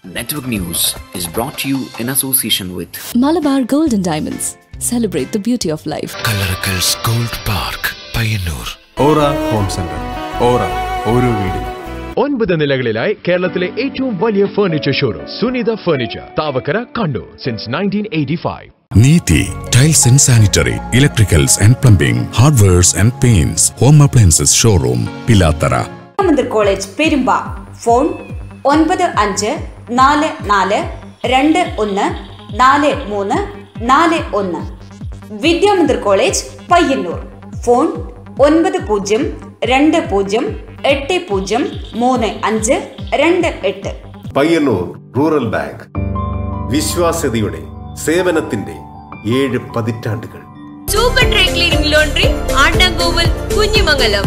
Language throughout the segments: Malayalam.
Network News is brought to you in association with Malabar Gold and Diamonds. Celebrate the beauty of life. കല്ലറക്കൽസ് gold park Payyanur Aura home centre Aura ഓരോ വീടും ഒൻപത് നിലകളിലായി കേരളത്തിലെ ഏറ്റവും വലിയ furniture showroom Sunitha furniture Thavakkara Kannur since nineteen eighty five Neethi tiles and sanitary electricals and plumbing hardwares and paints home appliances showroom Pilathara Mandir college Perumba phone ഒൻപത് അഞ്ച് നാല് നാല് രണ്ട് ഒന്ന് നാല് മൂന്ന് നാല് ഒന്ന് വിദ്യാമന്ദിർ കോളേജ് പയ്യന്നൂർ ഫോൺ ഒൻപത് പൂജ്യം രണ്ട് പൂജ്യം എട്ട് പൂജ്യം മൂന്ന് അഞ്ച് രണ്ട് എട്ട് പയ്യന്നൂർ റൂറൽ ബാങ്ക് വിശ്വാസ്യതയുടെ സേവനത്തിന്റെ ഏഴ് പതിറ്റാണ്ടുകൾ സൂപ്പർ ഡ്രൈ ക്ലീനിംഗ് ലോണ്ടറി ആണ്ടാങ്കോവൽ കുഞ്ഞിമംഗലം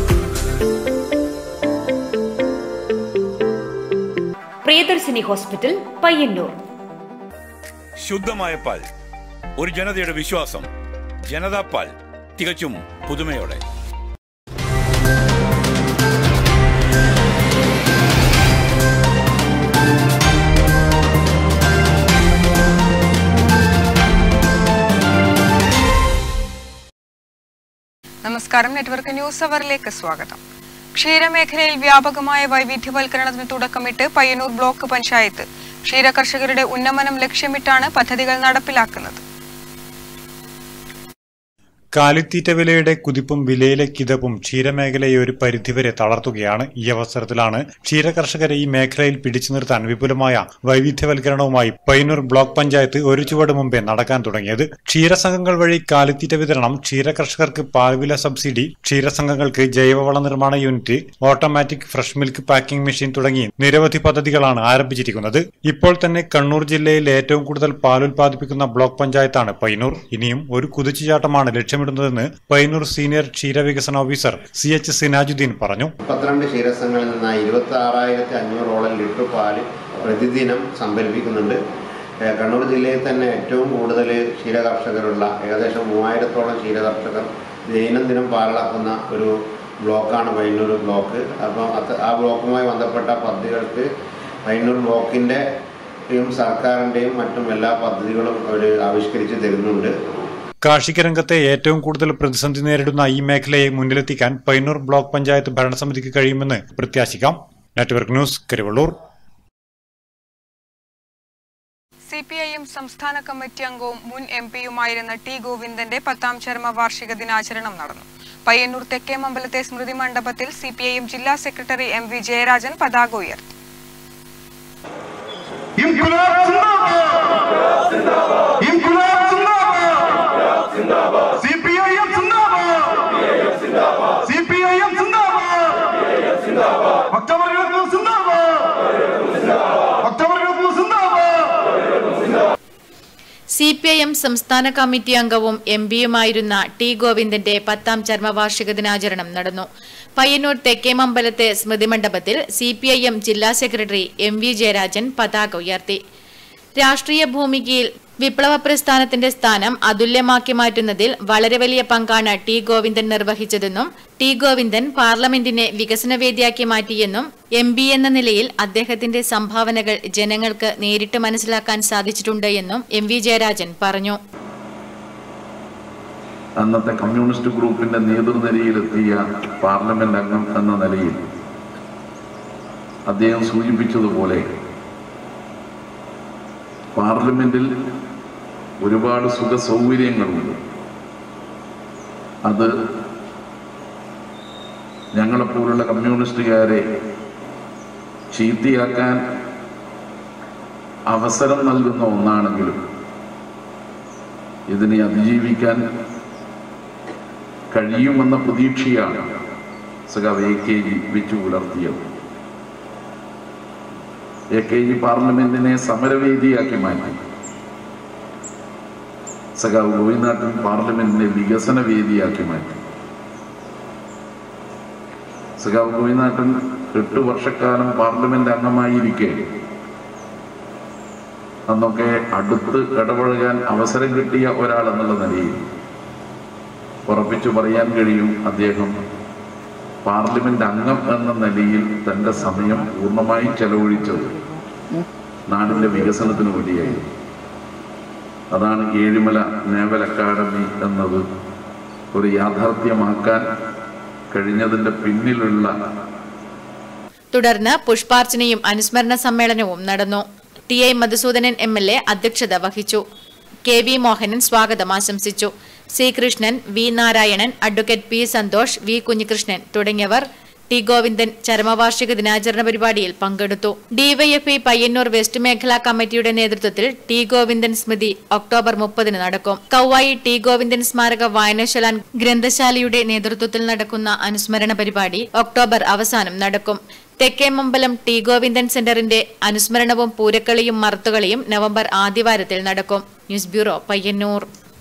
പ്രിയദർശിനി ഹോസ്പിറ്റൽ പയ്യന്നൂർ ശുദ്ധമായ പാൽ ഒരു ജനതയുടെ വിശ്വാസം ജനതാ പാൽ തികച്ചും പുതുമയോടെ നമസ്കാരം നെറ്റ്വർക്ക് ന്യൂസ് അവറിലേക്ക് സ്വാഗതം ക്ഷീരമേഖലയിൽ വ്യാപകമായ വൈവിധ്യവൽക്കരണത്തിന് തുടക്കമിട്ട് പയ്യന്നൂർ ബ്ലോക്ക് പഞ്ചായത്ത് ക്ഷീരകർഷകരുടെ ഉന്നമനം ലക്ഷ്യമിട്ടാണ് പദ്ധതികൾ നടപ്പിലാക്കുന്നത് കാലിത്തീറ്റ വിലയുടെ കുതിപ്പും വിലയിലെ കിതപ്പും ക്ഷീരമേഖലയെ ഒരു പരിധിവരെ തളർത്തുകയാണ് ഈ അവസരത്തിലാണ് ക്ഷീരകർഷകരെ ഈ മേഖലയിൽ പിടിച്ചു നിർത്താൻ വിപുലമായ വൈവിധ്യവൽക്കരണവുമായി പയ്യന്നൂർ ബ്ലോക്ക് പഞ്ചായത്ത് ഒരു ചുവട് മുമ്പേ നടക്കാൻ തുടങ്ങിയത് ക്ഷീരസംഘങ്ങൾ വഴി കാലിത്തീറ്റ വിതരണം ക്ഷീരകർഷകർക്ക് പാൽവില സബ്സിഡി ക്ഷീരസംഘങ്ങൾക്ക് ജൈവവള നിർമ്മാണ unit automatic fresh milk packing machine തുടങ്ങി നിരവധി പദ്ധതികളാണ് ആരംഭിച്ചിരിക്കുന്നത് ഇപ്പോൾ തന്നെ കണ്ണൂർ ജില്ലയിൽ ഏറ്റവും കൂടുതൽ പാൽ ഉൽപ്പാദിപ്പിക്കുന്ന ബ്ലോക്ക് പഞ്ചായത്താണ് പയ്യന്നൂർ ഇനിയും ഒരു കുതിച്ചുചാട്ടമാണ് ലക്ഷ്യമിടുന്നതെന്ന് പയ്യന്നൂർ സീനിയർ ക്ഷീരവികസന ഓഫീസർ സി എച്ച് സിനാജുദ്ദീൻ പറഞ്ഞു മുപ്പത്തിരണ്ട് ക്ഷീരസംഘങ്ങളിൽ നിന്ന് ഇരുപത്തി ആറായിരത്തി അഞ്ഞൂറോളം ലിറ്റർ പാല് പ്രതിദിനം സംഭരിപ്പിക്കുന്നുണ്ട് ഏഹ് കണ്ണൂർ ജില്ലയിൽ തന്നെ ഏറ്റവും കൂടുതൽ ക്ഷീരകർഷകരുള്ള ഏകദേശം മൂവായിരത്തോളം ക്ഷീരകർഷകർ ദൈനംദിനം പാലളക്കുന്ന ഒരു ബ്ലോക്കാണ് പയ്യന്നൂർ ബ്ലോക്ക് അപ്പോൾ അത് ആ ബ്ലോക്കുമായി ബന്ധപ്പെട്ട പദ്ധതികൾക്ക് പയ്യന്നൂർ ബ്ലോക്കിൻ്റെ യും സർക്കാരിൻ്റെയും മറ്റും എല്ലാ പദ്ധതികളും അവർ ആവിഷ്കരിച്ച് തരുന്നുണ്ട് കാർഷിക രംഗത്തെ ഏറ്റവും കൂടുതൽ പ്രതിസന്ധി നേരിടുന്ന ഈ മേഖലയെ മുന്നിലെത്തിക്കാൻ പയ്യന്നൂർ ബ്ലോക്ക് പഞ്ചായത്ത് ഭരണസമിതിക്ക് കഴിയുമെന്ന് പ്രത്യാശിക്കാം network news Karivellur C P I M സംസ്ഥാന കമ്മിറ്റി അംഗവും മുൻ എം പിയുമായിരുന്ന ടി ഗോവിന്ദന്റെ പത്താം ചരമ വാർഷിക ദിനാചരണം നടന്നു പയ്യന്നൂർ തെക്കേമമ്പലത്തെ സ്മൃതി മണ്ഡപത്തിൽ സി പി ഐ എം ജില്ലാ സെക്രട്ടറി എം വി ജയരാജൻ പതാക ഉയർത്തി സി പി ഐ എം സംസ്ഥാന കമ്മിറ്റി അംഗവും എം പിയുമായിരുന്ന ടി ഗോവിന്ദന്റെ പത്താം ചരമവാർഷിക ദിനാചരണം നടന്നു പയ്യന്നൂർ തെക്കേമമ്പലത്തെ സ്മൃതി മണ്ഡപത്തിൽ സി പി ഐ എം ജില്ലാ സെക്രട്ടറി എം വി ജയരാജൻ പതാക ഉയർത്തി രാഷ്ട്രീയ ഭൂമികയിൽ വിപ്ലവ പ്രസ്ഥാനത്തിന്റെ സ്ഥാനം അതുല്യമാക്കി മാറ്റുന്നതിൽ വളരെ വലിയ പങ്കാണ് ടി ഗോവിന്ദൻ നിർവഹിച്ചതെന്നും ടി ഗോവിന്ദൻ പാർലമെന്റിനെ വികസനവേദിയാക്കി മാറ്റിയെന്നും എം പി എന്ന നിലയിൽ അദ്ദേഹത്തിന്റെ സംഭാവനകൾ ജനങ്ങൾക്ക് നേരിട്ട് മനസ്സിലാക്കാൻ സാധിച്ചിട്ടുണ്ട് എന്നും എം വി ജയരാജൻ പറഞ്ഞു അന്നത്തെ കമ്മ്യൂണിസ്റ്റ് ഗ്രൂപ്പിന്റെ നേതൃനിരയിലെത്തിയ പാർലമെന്റ് അംഗം എന്ന നിലയിൽ അദ്ദേഹം സൂചിപ്പിച്ചതുപോലെ പാർലമെന്റിൽ ഒരുപാട് സുഖ സൗകര്യങ്ങളുണ്ട് അത് ഞങ്ങളെപ്പോലുള്ള കമ്മ്യൂണിസ്റ്റുകാരെ ചീത്തയാക്കാൻ അവസരം നൽകുന്ന ഒന്നാണെങ്കിലും ഇതിനെ അതിജീവിക്കാൻ കഴിയുമെന്ന പ്രതീക്ഷയാണ് സഖാവ് എ കെ ജി വെച്ചു പുലർത്തിയത് എ കെ ജി പാർലമെന്റിനെ സമരവേദിയാക്കി മാറ്റി സഖാവ് ഗോവിനാട്ടൻ പാർലമെന്റിനെ വികസന വേദിയാക്കി മാറ്റി സഖാവ് ഗോവിനാട്ടൻ എട്ട് വർഷക്കാലം പാർലമെന്റ് അംഗമായിരിക്കെ അന്നൊക്കെ അടുത്ത് ഇടപഴകാൻ അവസരം കിട്ടിയ ഒരാൾ എന്നുള്ള നിലയിൽ ഉറപ്പിച്ചു പറയാൻ കഴിയും അദ്ദേഹം പാർലമെന്റ് അംഗം എന്ന നിലയിൽ തന്റെ സമയം പൂർണ്ണമായി ചെലവഴിച്ചത് നാടിൻ്റെ വികസനത്തിന് വേണ്ടിയായിരുന്നു അതാണ് ഏഴിമല നേവൽ അക്കാദമി എന്നത് ഒരു യാഥാർത്ഥ്യമാക്കാൻ കഴിഞ്ഞതിൻ്റെ പിന്നിലുള്ള തുടർന്ന് പുഷ്പാർച്ചനയും അനുസ്മരണ സമ്മേളനവും നടന്നു T I Madhusoodanan M L A അധ്യക്ഷത വഹിച്ചു കെ വി മോഹനൻ സ്വാഗതം ആശംസിച്ചു C Krishnan V Narayanan advocate P Santhosh V Kunhikrishnan തുടങ്ങിയവർ ടി ഗോവിന്ദൻ ചരമവാർഷിക ദിനാചരണ പരിപാടിയിൽ പങ്കെടുത്തു ഡിവൈഎഫ്ഐ പയ്യന്നൂർ വെസ്റ്റ് മേഖലാ കമ്മിറ്റിയുടെ നേതൃത്വത്തിൽ ടി ഗോവിന്ദൻ സ്മൃതി ഒക്ടോബർ മുപ്പതിന് നടക്കും കൌവായി ടി ഗോവിന്ദൻ സ്മാരക വായനശാല ഗ്രന്ഥശാലയുടെ നേതൃത്വത്തിൽ നടക്കുന്ന അനുസ്മരണ പരിപാടി ഒക്ടോബർ അവസാനം നടക്കും തെക്കേമമ്പലം ടി ഗോവിന്ദൻ സെന്ററിന്റെ അനുസ്മരണവും പൂരക്കളിയും മറുത്തുകളിയും നവംബർ ആദ്യവാരത്തിൽ നടക്കും ന്യൂസ് ബ്യൂറോ പയ്യന്നൂർ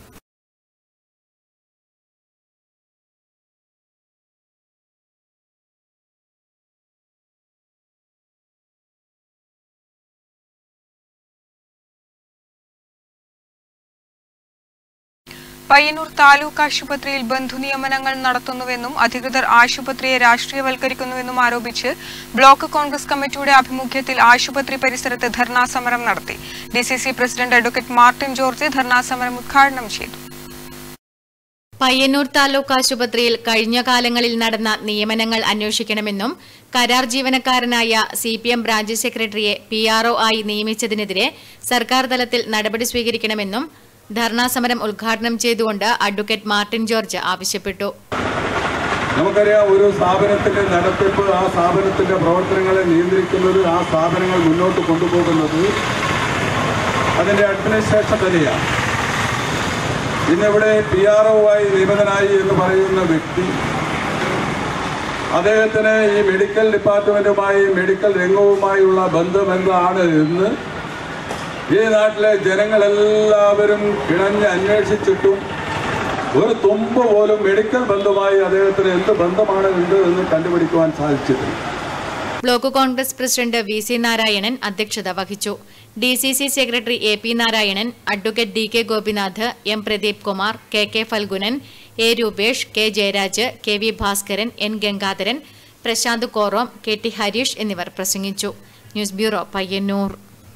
പയ്യന്നൂർ താലൂക്ക് ആശുപത്രിയിൽ ബന്ധുനിയമനങ്ങൾ നടത്തുന്നുവെന്നും അധികൃതർ ആശുപത്രിയെ രാഷ്ട്രീയവൽക്കരിക്കുന്നുവെന്നും ആരോപിച്ച് ബ്ലോക്ക് കോൺഗ്രസ് കമ്മിറ്റിയുടെ ആഭിമുഖ്യത്തിൽ ആശുപത്രി പരിസരത്ത് ധർണാ സമരം നടത്തി D C C president advocate Martin George dharna സമരം ഉദ്ഘാടനം ചെയ്തു പയ്യന്നൂർ താലൂക്ക് ആശുപത്രിയിൽ കഴിഞ്ഞ കാലങ്ങളിൽ നടന്ന നിയമനങ്ങൾ അന്വേഷിക്കണമെന്നും കരാർ ജീവനക്കാരനായ സി പി എം ബ്രാഞ്ച് സെക്രട്ടറിയെ പി ആർ ആയി നിയമിച്ചതിനെതിരെ സർക്കാർ തലത്തിൽ നടപടി സ്വീകരിക്കണമെന്നും ധർണാ സമരം ഉദ്ഘാടനം ചെയ്തുകൊണ്ട് അഡ്വക്കേറ്റ് മാർട്ടിൻ ജോർജ് ആവശ്യപ്പെട്ടു നമുക്കറിയാം ഒരു സ്ഥാപനത്തിന്റെ നടത്തിപ്പ് ആ സ്ഥാപനത്തിന്റെ പ്രവർത്തനങ്ങളെ നിയന്ത്രിക്കുന്നത് ആ സ്ഥാപനങ്ങൾ മുന്നോട്ട് കൊണ്ടുപോകുന്നത് അതിന്റെ അഡ്മിനിസ്ട്രേഷൻ തന്നെയാണ് ഇന്നിവിടെ പി ആർ ഒ ആയി നിയമിതനായി എന്ന് പറയുന്ന വ്യക്തി അദ്ദേഹത്തിന് ഈ മെഡിക്കൽ ഡിപ്പാർട്ട്മെന്റുമായി മെഡിക്കൽ രംഗവുമായുള്ള ബന്ധം എന്താണ് എന്ന് ഈ നാട്ടിലെ ജനങ്ങളെല്ലാവരും കിണഞ്ഞ് അന്വേഷിച്ചിട്ടും ഒരു തുമ്പ് പോലും മെഡിക്കൽ ബന്ധമായി അദ്ദേഹത്തിന് എന്ത് ബന്ധമാണ് ഉണ്ട് എന്ന് കണ്ടുപിടിക്കുവാൻ സാധിച്ചിട്ടില്ല block Congress president V C Narayanan അധ്യക്ഷത വഹിച്ചു D C C secretary A P Narayanan advocate D K Gopinath M Pradeep Kumar K K Phalgunan A Roopesh K Jayaraj K V Bhaskaran N Gangadharan Prashanth Korom K T Harish എന്നിവർ പ്രസംഗിച്ചു ന്യൂസ് ബ്യൂറോ പയ്യന്നൂർ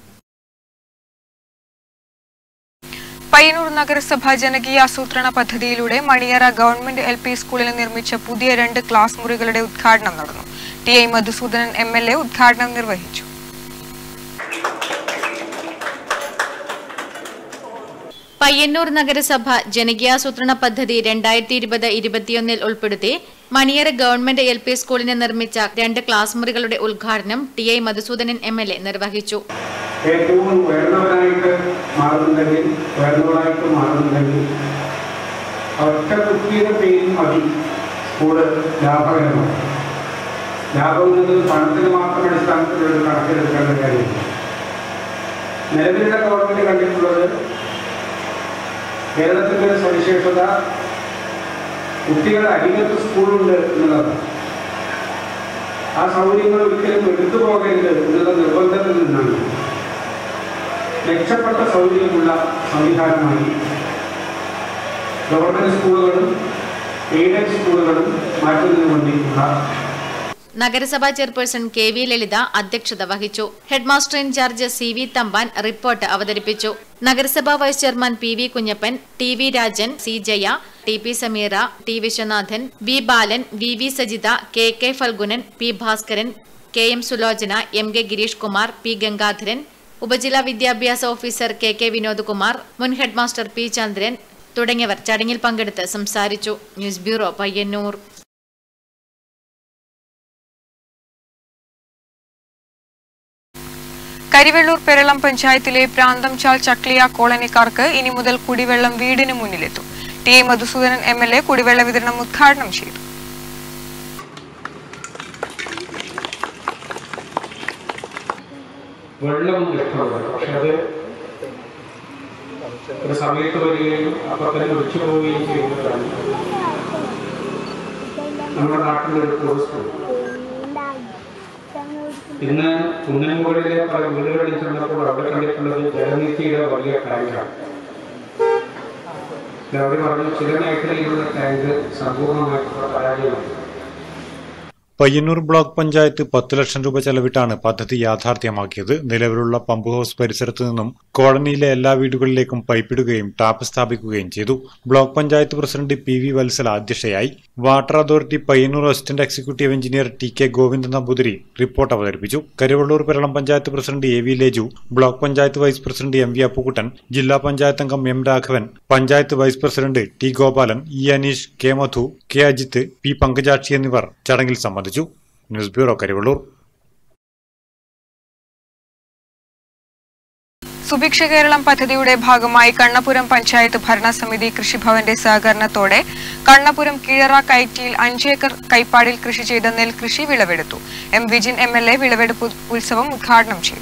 പയ്യന്നൂർ നഗരസഭ ജനകീയാസൂത്രണ പദ്ധതിയിലൂടെ മണിയറ ഗവൺമെന്റ് എൽ പി സ്കൂളിൽ നിർമ്മിച്ച പുതിയ രണ്ട് ക്ലാസ് മുറികളുടെ ഉദ്ഘാടനം നടന്നു T I Madhusoodanan M L A ഉദ്ഘാടനം നിർവഹിച്ചു പയ്യന്നൂർ നഗരസഭ ജനകീയാസൂത്രണ പദ്ധതി രണ്ടായിരത്തി ഇരുപത് ഇരുപത്തിയൊന്നിൽ ഉൾപ്പെടുത്തി മണിയറ ഗവൺമെന്റ് എൽ പി സ്കൂളിന് നിർമ്മിച്ച രണ്ട് ക്ലാസ് മുറികളുടെ ഉദ്ഘാടനം T I Madhusoodanan M L A നിർവഹിച്ചു ഏറ്റവും ഉയർന്നവരായിട്ട് മാറുന്നുണ്ടെങ്കിൽ ഉയർന്നവരായിട്ട് മാറുന്നുണ്ടെങ്കിൽ ഒറ്റ കുട്ടിയുടെ പേരിൽ മതി സ്കൂള് ലാഭകരമാണ് ലാഭം എന്നത് പണത്തിന് മാത്രം അടിസ്ഥാനത്തിലുള്ള ഒരു കണക്കിലെടുക്കേണ്ട കാര്യമില്ല നിലവിലുള്ള ഗവൺമെന്റ് കണ്ടിട്ടുള്ളത് കേരളത്തിൻ്റെ ഒരു സവിശേഷത കുട്ടികളുടെ അരികത്ത് സ്കൂളുണ്ട് എന്നുള്ളതാണ് ആ സൗകര്യങ്ങൾ ഒരിക്കലും എടുത്തു പോകരുത് എന്നുള്ള നിർബന്ധത്തിൽ നിന്നാണ് മെച്ചപ്പെട്ട സൗകര്യമുള്ള സംവിധാനമായി ഗവൺമെന്റ് സ്കൂളുകളും എയ്ഡഡ് സ്കൂളുകളും മാറ്റുന്നതിന് വേണ്ടിയിട്ടുള്ള നഗരസഭാ ചെയർപേഴ്സൺ കെ വി ലളിത അധ്യക്ഷത വഹിച്ചു headmaster in charge C V Thampan report അവതരിപ്പിച്ചു നഗരസഭാ vice chairman P V Kunhappan T V Rajan C Jaya T P Sameera T Viswanathan V Balan V V Sajitha K K Phalgunan P Bhaskaran K M Sulochana M K Girish Kumar P Gangadharan ഉപജില്ലാ വിദ്യാഭ്യാസ officer K K Vinod Kumar മുൻ ഹെഡ്മാസ്റ്റർ പി ചന്ദ്രൻ തുടങ്ങിയവർ ചടങ്ങിൽ പങ്കെടുത്ത് സംസാരിച്ചു ന്യൂസ് ബ്യൂറോ പയ്യന്നൂർ കരിവെള്ളൂർ പെരളം പഞ്ചായത്തിലെ പ്രാന്തംചാൽ ചക്ലിയ കോളനിക്കാർക്ക് ഇനി മുതൽ കുടിവെള്ളം വീടിന് മുന്നിലെത്തും T A Madhusoodanan M L A കുടിവെള്ള വിതരണം ഉദ്ഘാടനം ചെയ്തു വെള്ളം ലഭ്യമാണ് പക്ഷെ അത് ഒരു സമയത്ത് വരികയും അപ്പോൾ തന്നെ ഒഴിച്ചു പോവുകയും ചെയ്യുന്നതാണ് നമ്മുടെ നാട്ടിലെ ഒരു ടൂറിസ്റ്റ് ഇന്ന് കുന്നൻകുടിലെ പല വീടുകളിൽ ചെന്നപ്പോൾ അവിടെ കണ്ടിട്ടുള്ളത് ജലനിധിയുടെ വലിയ ടാങ്കാണ് അവർ പറഞ്ഞു ചില മേഖലയിലുള്ള ടാങ്ക് സമ്പൂർണ്ണമായിട്ടുള്ള പരാജയമാണ് പയ്യന്നൂർ ബ്ലോക്ക് പഞ്ചായത്ത് പത്ത് ലക്ഷം രൂപ ചെലവിട്ടാണ് പദ്ധതി യാഥാർത്ഥ്യമാക്കിയത് നിലവിലുള്ള പമ്പ് ഹൗസ് പരിസരത്തു നിന്നും കോളനിയിലെ എല്ലാ വീടുകളിലേക്കും പൈപ്പിടുകയും ടാപ്പ് സ്ഥാപിക്കുകയും ചെയ്തു block panchayat president P V Valsala അധ്യക്ഷയായി water authority Payyanur assistant executive engineer T K Govindan Namboothiri report അവതരിപ്പിച്ചു Karuvallur Peralam panchayat president A V Leju block panchayat vice president M V Appukuttan ജില്ലാ പഞ്ചായത്ത് അംഗം M Raghavan panchayat vice president T Gopalan E Aneesh K Madhu K Ajith P Pankajakshi എന്നിവർ ചടങ്ങിൽ സംബന്ധിച്ചു ന്യൂസ് ബ്യൂറോ കരിവള്ളൂർ സുഭിക്ഷ കേരളം പദ്ധതിയുടെ ഭാഗമായി കണ്ണപുരം പഞ്ചായത്ത് ഭരണസമിതി കൃഷിഭവന്റെ സഹകരണത്തോടെ കണ്ണപുരം കീഴറ കൈറ്റിയിൽ അഞ്ചേക്കർ കൈപ്പാടിൽ കൃഷി ചെയ്ത നെൽകൃഷി വിളവെടുത്തു M Vijin M L A വിളവെടുപ്പ് ഉത്സവം ഉദ്ഘാടനം ചെയ്തു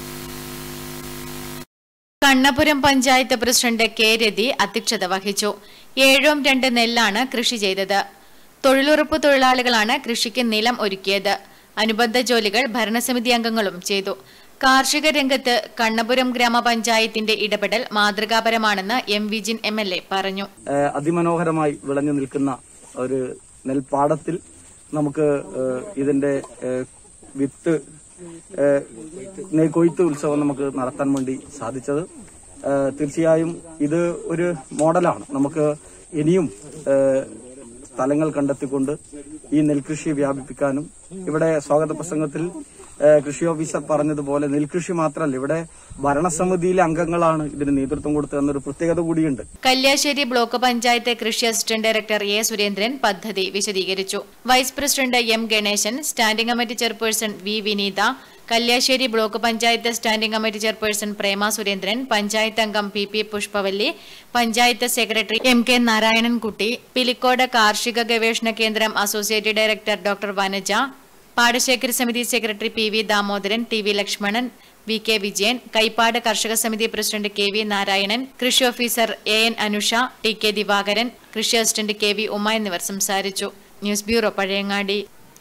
കണ്ണപുരം പഞ്ചായത്ത് പ്രസിഡന്റ് കെ രതി അധ്യക്ഷത വഹിച്ചു ഏഴോം രണ്ട് നെല്ലാണ് കൃഷി ചെയ്തത് തൊഴിലുറപ്പ് തൊഴിലാളികളാണ് കൃഷിക്ക് നിലം ഒരുക്കിയത് അനുബന്ധ ജോലികൾ ഭരണസമിതി അംഗങ്ങളും ചെയ്തു കാർഷിക രംഗത്ത് കണ്ണപുരം ഗ്രാമപഞ്ചായത്തിന്റെ ഇടപെടൽ മാതൃകാപരമാണെന്ന് M Vijin M L A പറഞ്ഞു ഏഹ് അതിമനോഹരമായി വിളഞ്ഞു നിൽക്കുന്ന ഒരു നെൽപ്പാടത്തിൽ നമുക്ക് ഏഹ് ഇതിന്റെ ഏഹ് വിത്ത് ഏഹ് നെയ് കൊയ്ത്ത് ഉത്സവം നമുക്ക് നടത്താൻ വേണ്ടി സാധിച്ചത് ഏഹ് തീർച്ചയായും ഇത് ഒരു മോഡലാണ് നമുക്ക് ഇനിയും ഏഹ് സ്ഥലങ്ങൾ കണ്ടെത്തിക്കൊണ്ട് ഈ നെൽകൃഷി വ്യാപിപ്പിക്കാനും ഇവിടെ സ്വാഗത പ്രസംഗത്തിൽ ഏഹ് കൃഷി ഓഫീസർ പറഞ്ഞതുപോലെ നെൽകൃഷി മാത്രമല്ല ഇവിടെ ഭരണസമിതിയിലെ അംഗങ്ങളാണ് ഇതിന് നേതൃത്വം കൊടുത്തതെന്നൊരു പ്രത്യേകത കൂടിയുണ്ട് കല്യാശ്ശേരി ബ്ലോക്ക് പഞ്ചായത്ത് കൃഷി അസിസ്റ്റന്റ് ഡയറക്ടർ എ സുരേന്ദ്രൻ പദ്ധതി വിശദീകരിച്ചു vice president M Ganesan standing committee chairperson V Vineetha Kalliasseri block panchayat standing committee chairperson Prema Surendran panchayat അംഗം P P Pushpavalli panchayat secretary M K Narayanankutty Pilicode കാർഷിക ഗവേഷണ കേന്ദ്രം അസോസിയേറ്റ് ഡയറക്ടർ ഡോക്ടർ വനജ പാടശേഖര സമിതി secretary P V Damodaran T V Lakshmanan V K Vijayan കൈപ്പാട് കർഷക സമിതി പ്രസിഡന്റ് കെ വി നാരായണൻ കൃഷി officer A N Anusha T K Divakaran കൃഷി അസിസ്റ്റന്റ് കെ വി ഉമ എന്നിവർ സംസാരിച്ചു news bureau Pazhayangadi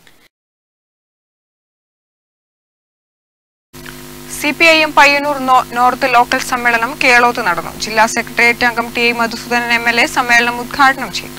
C P I M Payyanur നോ- നോർത്ത് ലോക്കൽ സമ്മേളനം കേളോത്ത് നടന്നു ജില്ലാ സെക്രട്ടേറിയറ്റ് അംഗം T I Madhusoodanan M L A സമ്മേളനം ഉദ്ഘാടനം ചെയ്തു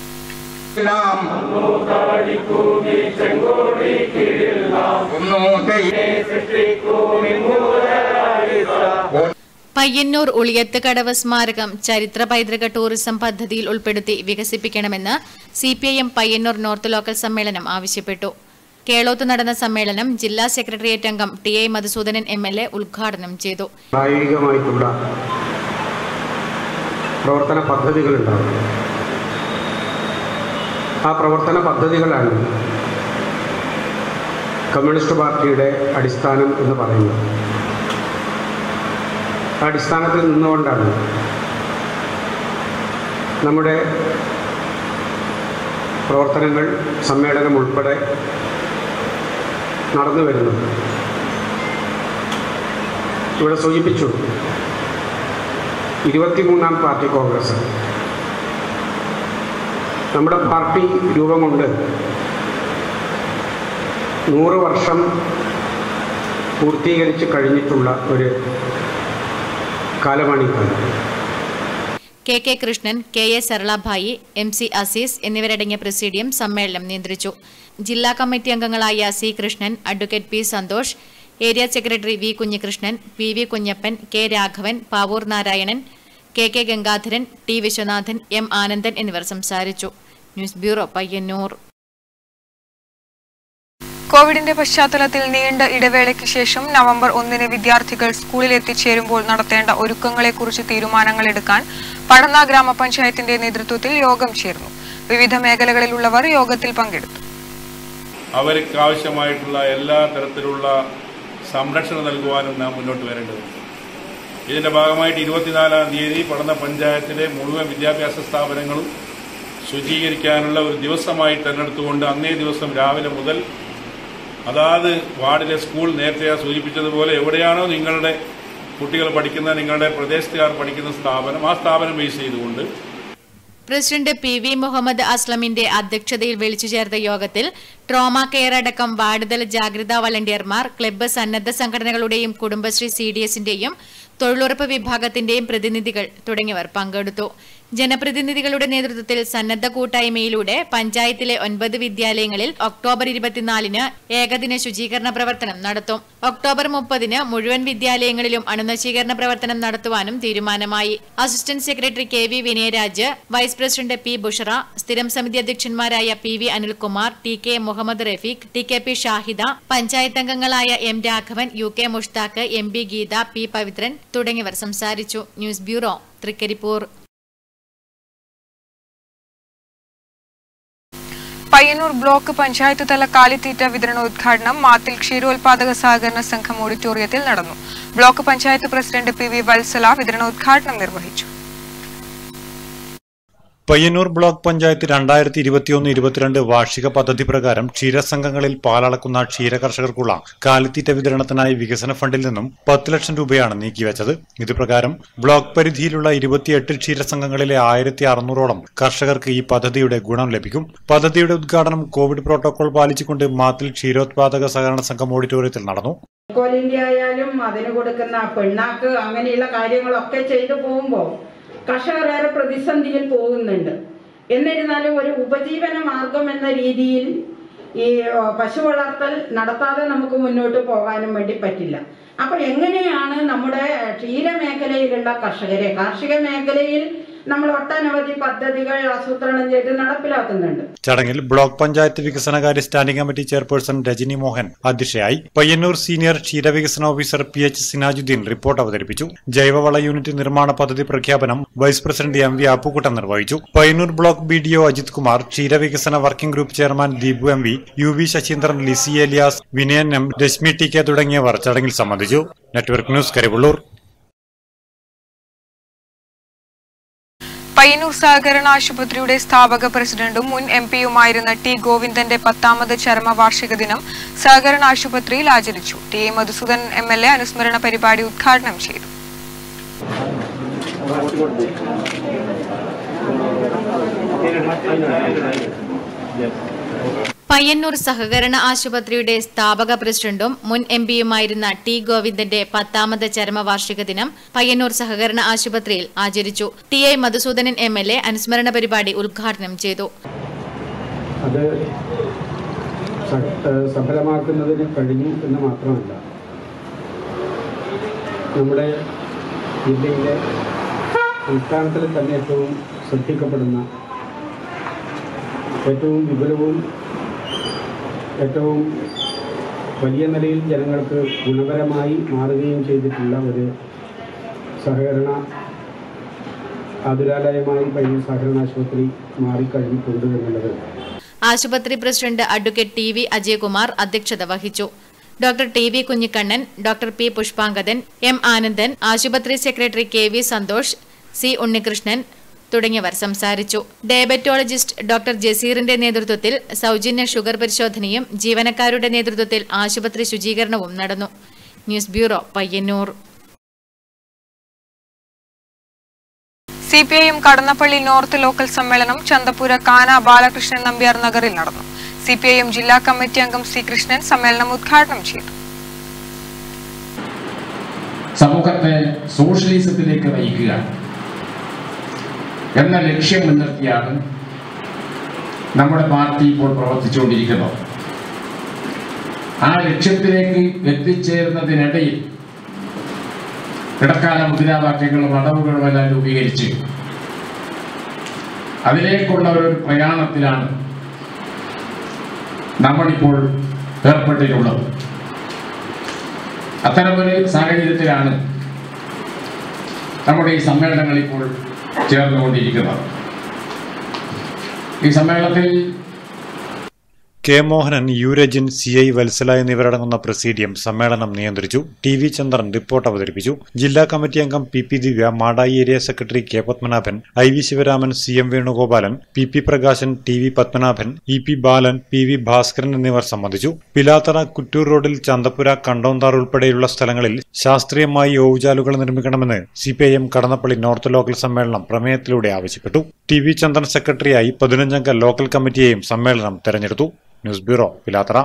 പയ്യന്നൂർ ഉളിയത്ത് കടവ് സ്മാരകം ചരിത്ര പൈതൃക ടൂറിസം പദ്ധതിയിൽ ഉൾപ്പെടുത്തി വികസിപ്പിക്കണമെന്ന് C P I M Payyanur north local സമ്മേളനം ആവശ്യപ്പെട്ടു കേളോത്ത് നടന്ന സമ്മേളനം ജില്ലാ സെക്രട്ടേറിയറ്റ് അംഗം T I Madhusoodanan M L A ഉദ്ഘാടനം ചെയ്തു പ്രായോഗികമായിട്ടുള്ള പ്രവർത്തന പദ്ധതികളുണ്ടാവും ആ പ്രവർത്തന പദ്ധതികളാണ് കമ്മ്യൂണിസ്റ്റ് പാർട്ടിയുടെ അടിസ്ഥാനം എന്ന് പറയുന്നത് ആ അടിസ്ഥാനത്തിൽ നിന്നുകൊണ്ടാണ് നമ്മുടെ പ്രവർത്തനങ്ങൾ സമ്മേളനം ഉൾപ്പെടെ നടന്നു വരുന്നത് ഇവിടെ സൂചിപ്പിച്ചു ഇരുപത്തിമൂന്നാം പാർട്ടി കോൺഗ്രസ് നമ്മുടെ പാർട്ടി രൂപം കൊണ്ട് നൂറ് വർഷം പൂർത്തീകരിച്ച് കഴിഞ്ഞിട്ടുള്ള ഒരു കാലമാണ് ഈ കാലം K K Krishnan K A Saralabhai M C Azeez എന്നിവരടങ്ങിയ പ്രസിഡിയം സമ്മേളനം നിയന്ത്രിച്ചു ജില്ലാ കമ്മിറ്റി അംഗങ്ങളായ C Krishnan advocate P Santhosh area secretary V Kunhikrishnan P V Kunhappan K Raghavan Pavoor Narayanan K K Gangadharan T Viswanathan M Anandan എന്നിവർ സംസാരിച്ചു ന്യൂസ് ബ്യൂറോ പയ്യന്നൂർ കോവിഡിന്റെ പശ്ചാത്തലത്തിൽ നീണ്ട ഇടവേളയ്ക്ക് ശേഷം നവംബർ ഒന്നിന് വിദ്യാർത്ഥികൾ സ്കൂളിൽ എത്തിച്ചേരുമ്പോൾ നടത്തേണ്ട ഒരുക്കങ്ങളെക്കുറിച്ച് തീരുമാനങ്ങൾ എടുക്കാൻ പടന്ന ഗ്രാമപഞ്ചായത്തിന്റെ നേതൃത്വത്തിൽ യോഗം ചേർന്നു വിവിധ മേഖലകളിലുള്ളവർ യോഗത്തിൽ പങ്കെടുത്തു അവർക്ക് ആവശ്യമായിട്ടുള്ള എല്ലാ തരത്തിലുള്ള സംരക്ഷണം നൽകുവാനും നാം മുന്നോട്ട് വരേണ്ടതുണ്ട് ഇതിന്റെ ഭാഗമായിട്ട് ഇരുപത്തിനാലാം തീയതി പഠന പഞ്ചായത്തിലെ മുഴുവൻ വിദ്യാഭ്യാസ സ്ഥാപനങ്ങളും ശുചീകരിക്കാനുള്ള ഒരു ദിവസമായി തെരഞ്ഞെടുത്തുകൊണ്ട് അന്നേ ദിവസം രാവിലെ മുതൽ അതാത് വാർഡിലെ സ്കൂൾ നേരത്തെ ആ സൂചിപ്പിച്ചതുപോലെ എവിടെയാണോ നിങ്ങളുടെ കുട്ടികൾ പഠിക്കുന്ന നിങ്ങളുടെ പ്രദേശത്തുകാർ പഠിക്കുന്ന സ്ഥാപനം ആ സ്ഥാപനം ബേസ് ചെയ്തുകൊണ്ട് പ്രസിഡന്റ് പി വി മുഹമ്മദ് അസ്ലമിന്റെ അധ്യക്ഷതയിൽ വിളിച്ചു ചേർത്ത യോഗത്തിൽ ട്രോമ കെയർ അടക്കം വാർഡുതല ജാഗ്രതാ വളണ്ടിയർമാർ ക്ലബ്ബ് സന്നദ്ധ സംഘടനകളുടെയും കുടുംബശ്രീ സി ഡി എസിന്റെയും തൊഴിലുറപ്പ് വിഭാഗത്തിന്റെയും പ്രതിനിധികൾ തുടങ്ങിയവർ പങ്കെടുത്തു ജനപ്രതിനിധികളുടെ നേതൃത്വത്തിൽ സന്നദ്ധ കൂട്ടായ്മയിലൂടെ പഞ്ചായത്തിലെ ഒൻപത് വിദ്യാലയങ്ങളിൽ ഒക്ടോബർ ഇരുപത്തിനാലിന് ഏകദിന ശുചീകരണ പ്രവർത്തനം നടത്തും ഒക്ടോബർ മുപ്പതിന് മുഴുവൻ വിദ്യാലയങ്ങളിലും അണുനശീകരണ പ്രവർത്തനം നടത്തുവാനും തീരുമാനമായി assistant secretary K V Vinayaraj vice president P Bushara സ്ഥിരം സമിതി അധ്യക്ഷന്മാരായ P V Anilkumar T K Muhammad Rafeeq T K P Shahida panchayat അംഗങ്ങളായ M Raghavan U K Mushtaq M B Geetha P Pavithran തുടങ്ങിയവർ സംസാരിച്ചു news bureau Trikaripur Payyanur block panchayat തല കാലിത്തീറ്റ വിതരണോദ്ഘാടനം മാത്തിൽ ക്ഷീരോത്പാദക സഹകരണ സംഘം ഓഡിറ്റോറിയത്തിൽ നടന്നു block panchayat president P V Valsala വിതരണോദ്ഘാടനം നിർവഹിച്ചു പയ്യന്നൂർ ബ്ലോക്ക് പഞ്ചായത്ത് രണ്ടായിരത്തി ഇരുപത്തിയൊന്ന് ഇരുപത്തിരണ്ട് വാർഷിക പദ്ധതി പ്രകാരം ക്ഷീരസംഘങ്ങളിൽ പാലളക്കുന്ന ക്ഷീരകർഷകർക്കുള്ള കാലിത്തീറ്റ വിതരണത്തിനായി വികസന ഫണ്ടിൽ നിന്നും പത്ത് ലക്ഷം രൂപയാണ് നീക്കിവെച്ചത് ഇത് പ്രകാരം ബ്ലോക്ക് പരിധിയിലുള്ള ഇരുപത്തിയെട്ട് ക്ഷീരസംഘങ്ങളിലെ ആയിരത്തി അറുന്നൂറോളം കർഷകർക്ക് ഈ പദ്ധതിയുടെ ഗുണം ലഭിക്കും പദ്ധതിയുടെ ഉദ്ഘാടനം കോവിഡ് പ്രോട്ടോകോൾ പാലിച്ചുകൊണ്ട് മാത്തിൽ ക്ഷീരോത്പാദക സഹകരണ സംഘം ഓഡിറ്റോറിയത്തിൽ നടന്നു കോലിന്റെ ആയാലും അതിന് കൊടുക്കുന്ന പിണ്ണാക്ക് അങ്ങനെയുള്ള കാര്യങ്ങളൊക്കെ ചെയ്തു പോകുമ്പോൾ കർഷകർ ഏറെ പ്രതിസന്ധിയിൽ പോകുന്നുണ്ട് എന്നിരുന്നാലും ഒരു ഉപജീവന മാർഗം എന്ന രീതിയിൽ ഈ ഓ, പശു വളർത്തൽ നടത്താതെ നമുക്ക് മുന്നോട്ട് പോകാനും വേണ്ടി പറ്റില്ല അപ്പൊ എങ്ങനെയാണ് നമ്മുടെ ക്ഷീരമേഖലയിലുള്ള കർഷകരെ കാർഷിക മേഖലയിൽ നമ്മൾ ഒട്ടനവധി പദ്ധതികൾ ആസൂത്രണം ചെയ്ത് നടപ്പിലാക്കുന്നുണ്ട് ചടങ്ങിൽ ബ്ലോക്ക് പഞ്ചായത്ത് വികസനകാര്യ standing committee chairperson Rajani Mohan അധ്യക്ഷയായി പയ്യന്നൂർ സീനിയർ ക്ഷീരവികസന officer P H Sinajudheen report അവതരിപ്പിച്ചു ജൈവവള യൂണിറ്റ് നിർമ്മാണ പദ്ധതി പ്രഖ്യാപനം vice president M V Appukuttan നിർവഹിച്ചു Payyanur block B D O Ajith Kumar ക്ഷീരവികസന working group chairman Deepu M V U V Sasheendran Lissy Elias Vinayan M Rashmi T K തുടങ്ങിയവർ ചടങ്ങിൽ സംബന്ധിച്ചു നെറ്റ്വർക്ക് ന്യൂസ് കരിവള്ളൂർ പയ്യന്നൂർ സഹകരണ ആശുപത്രിയുടെ സ്ഥാപക പ്രസിഡന്റും മുൻ എം പിയുമായിരുന്ന ടി ഗോവിന്ദന്റെ പത്താമത് ചരമവാർഷിക ദിനം സഹകരണ ആശുപത്രിയിൽ ആചരിച്ചു T A Madhusoodan M L A അനുസ്മരണ പരിപാടി ഉദ്ഘാടനം ചെയ്തു പയ്യന്നൂർ സഹകരണ ആശുപത്രിയുടെ സ്ഥാപക പ്രസിഡന്റും മുൻ എം പിയുമായിരുന്ന ടി ഗോവിന്ദന്റെ പത്താമത് ചരമവാർഷിക ദിനം പയ്യന്നൂർ സഹകരണ ആശുപത്രിയിൽ ആചരിച്ചു T I Madhusoodanan M L A അനുസ്മരണ പരിപാടി ഉദ്ഘാടനം ചെയ്തു അത് സ- ഏഹ് സഫലമാക്കുന്നതിന് കഴിഞ്ഞു എന്ന് മാത്രമല്ല നമ്മുടെ ജില്ലയിലെ സംസ്ഥാനത്തിൽ തന്നെ ഏറ്റവും ശ്രദ്ധിക്കപ്പെടുന്ന ഏറ്റവും വിപുലവും ഏറ്റവും വലിയ നിലയിൽ ജനങ്ങൾക്ക് ഗുണകരമായി മാറുകയും ചെയ്തിട്ടുള്ള ഒരു സഹകരണ ആതുരാലയമായി പയ്യന്നൂർ സഹകരണ ആശുപത്രി മാറിക്കഴിഞ്ഞിട്ടുണ്ട് എന്നുള്ളത് ആശുപത്രി president advocate T V Ajayakumar അധ്യക്ഷത വഹിച്ചു doctor T V Kunhikannan doctor P Pushpangadan M Anandan ആശുപത്രി secretary K V Santhosh C Unnikrishnan തുടങ്ങിയവർ സംസാരിച്ചു ഡയബറ്റോളജിസ്റ്റ് ഡോക്ടർ ജസീറിന്റെ നേതൃത്വത്തിൽ സൗജന്യ ഷുഗർ പരിശോധനയും ജീവനക്കാരുടെ നേതൃത്വത്തിൽ ആശുപത്രി ശുചീകരണവും നടന്നു news bureau Payyanur C P I M Kadannappalli north local സമ്മേളനം ചന്തപുര കാന ബാലകൃഷ്ണൻ നമ്പ്യാർ നഗറിൽ നടന്നു സി പി ഐ എം ജില്ലാ കമ്മിറ്റി അംഗം സി കൃഷ്ണൻ സമ്മേളനം ഉദ്ഘാടനം ചെയ്തു സമൂഹത്തെ സോഷ്യലിസത്തിലേക്ക് നയിക്കുക എന്ന ലക്ഷ്യം മുൻനിർത്തിയാണ് നമ്മുടെ പാർട്ടി ഇപ്പോൾ പ്രവർത്തിച്ചുകൊണ്ടിരിക്കുന്നത് ആ ലക്ഷ്യത്തിലേക്ക് എത്തിച്ചേരുന്നതിനിടയിൽ ഇടക്കാല മുദ്രാവാക്യങ്ങളും അടവുകളും എല്ലാം രൂപീകരിച്ച് അതിലേക്കുള്ള ഒരു പ്രയാണത്തിലാണ് നമ്മളിപ്പോൾ ഏർപ്പെട്ടിട്ടുള്ളത് അത്തരമൊരു സാഹചര്യത്തിലാണ് നമ്മുടെ ഈ സമ്മേളനങ്ങൾ ഇപ്പോൾ ചേർന്നുകൊണ്ടിരിക്കുന്നത് ഈ സമ്മേളനത്തിൽ K Mohanan U Rajin C I Valsala എന്നിവരടങ്ങുന്ന പ്രസീഡിയം സമ്മേളനം നിയന്ത്രിച്ചു ടി വി ചന്ദ്രൻ റിപ്പോർട്ട് അവതരിപ്പിച്ചു ജില്ലാ കമ്മിറ്റി അംഗം P P Divya Madayi area secretary K Padmanabhan I V Sivaraman C M Venugopalan P P Prakashan T V Padmanabhan E P Balan P V Bhaskaran എന്നിവർ സംബന്ധിച്ചു പിലാത്തറ കുറ്റൂർ റോഡിൽ ചന്തപ്പുര കണ്ടോന്താർ ഉൾപ്പെടെയുള്ള സ്ഥലങ്ങളിൽ ശാസ്ത്രീയമായി ഓവുചാലുകൾ നിർമ്മിക്കണമെന്ന് C P I M Kadannappalli north local സമ്മേളനം പ്രമേയത്തിലൂടെ ആവശ്യപ്പെട്ടു ടി വി ചന്ദ്രൻ സെക്രട്ടറിയായി പതിനഞ്ചംഗ ലോക്കൽ കമ്മിറ്റിയെയും സമ്മേളനം തെരഞ്ഞെടുത്തു news bureau Pilathara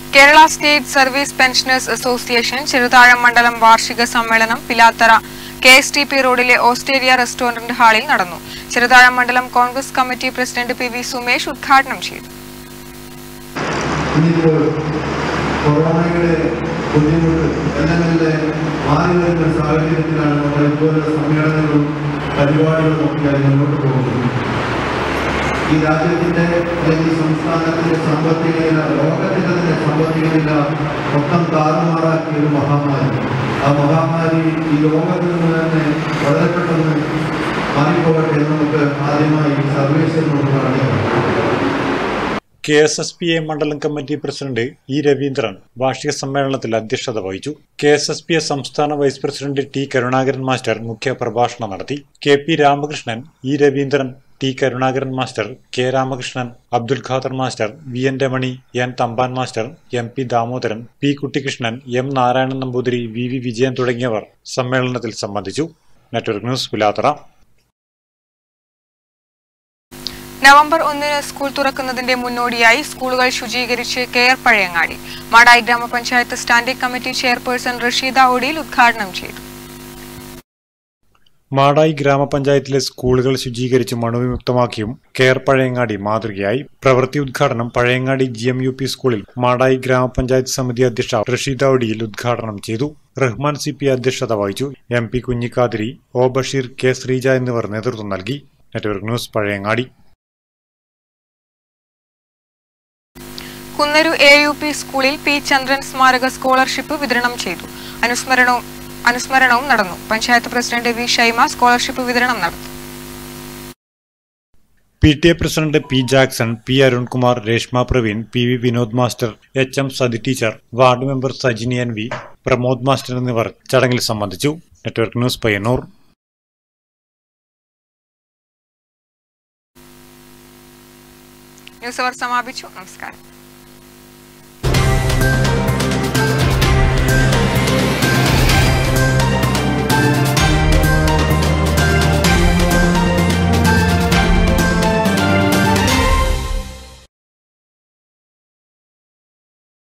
Kerala state service pensioners association Cheruthazham മണ്ഡലം വാർഷിക സമ്മേളനം Pilathara K S T P റോഡിലെ ഓസ്ട്രേലിയ റെസ്റ്റോറന്റ് ഹാളിൽ നടന്നു ചെറുതാഴം മണ്ഡലം Congress committee president P V Sumesh ഉദ്ഘാടനം ചെയ്തു ഇന്നിപ്പോൾ കൊറോണയുടെ ബുദ്ധിമുട്ട് എല്ലാം മെല്ലെ മാറി വരുന്ന ഒരു സാഹചര്യത്തിലാണ് നമ്മൾ ഇതുപോലുള്ള സമ്മേളനങ്ങളും പരിപാടികളും ഒക്കെയായി മുന്നോട്ട് പോകുന്നത് ഈ രാജ്യത്തിന്റെ അല്ലെങ്കിൽ ഈ സംസ്ഥാനത്തിന്റെ സാമ്പത്തിക നില ലോകത്തിന്റെ തന്നെ സാമ്പത്തിക നില മൊത്തം താറുമാറാക്കിയ ഒരു മഹാമാരി ആ മഹാമാരി ഈ ലോകത്തിൽ നിന്ന് തന്നെ വളരെ പെട്ടെന്ന് മാറിപ്പോകട്ടെ എന്ന് നമുക്ക് ആദ്യമായി സർവീസിനോട് പറഞ്ഞു K S S P A മണ്ഡലം കമ്മിറ്റി പ്രസിഡന്റ് ഇ രവീന്ദ്രൻ വാർഷിക സമ്മേളനത്തിൽ അധ്യക്ഷത വഹിച്ചു K S S P A സംസ്ഥാന vice president T Karunakaran master മുഖ്യ പ്രഭാഷണം നടത്തി K P Ramakrishnan E Raveendran T Karunakaran master K Ramakrishnan Abdul Khader master V N Ramani N Thampan master M P Damodaran P Kuttikrishnan M Narayanan Namboothiri V V Vijayan തുടങ്ങിയവർ സമ്മേളനത്തിൽ സംബന്ധിച്ചു നെറ്റ്വർക്ക് ന്യൂസ് പിലാത്തറ നവംബർ ഒന്നിന് സ്കൂൾ തുറക്കുന്നതിന്റെ മുന്നോടിയായി സ്കൂളുകൾ ശുചീകരിച്ച് കെയർ പഴയങ്ങാടി മാടായി ഗ്രാമപഞ്ചായത്ത് standing committee chairperson Rasheeda Odiyil ഉദ്ഘാടനം ചെയ്തു മാടായി ഗ്രാമപഞ്ചായത്തിലെ സ്കൂളുകൾ ശുചീകരിച്ച് മണുവിമുക്തമാക്കിയും കെയർ പഴയങ്ങാടി മാതൃകയായി പ്രവൃത്തി ഉദ്ഘാടനം Pazhayangadi G M U P സ്കൂളിൽ മാടായി ഗ്രാമപഞ്ചായത്ത് സമിതി അധ്യക്ഷ റഷീദ ഒടിയിൽ ഉദ്ഘാടനം ചെയ്തു റഹ്മാൻ സി പി അധ്യക്ഷത വഹിച്ചു M P Kunhikathiri O Basheer K Sreeja എന്നിവർ നേതൃത്വം നൽകി network news Pazhayangadi Kunnaru A U P സ്കൂളിൽ പി ചന്ദ്രൻ സ്മാരക സ്കോളർഷിപ്പ് വിതരണം ചെയ്തു അനുസ്മരണവും അനുസ്മരണവും നടന്നു panchayat president V Shaima scholarship വിതരണം നടത്തി P T A president P Jackson P Arunkumar Reshma Praveen P V Vinod master H M Sathi teacher ward member Sajini N V Pramod master എന്നിവർ ചടങ്ങിൽ സംബന്ധിച്ചു നെറ്റ്വർക്ക് ന്യൂസ് പയ്യന്നൂർ ന്യൂസ് അവർ സമാപിച്ചു നമസ്കാരം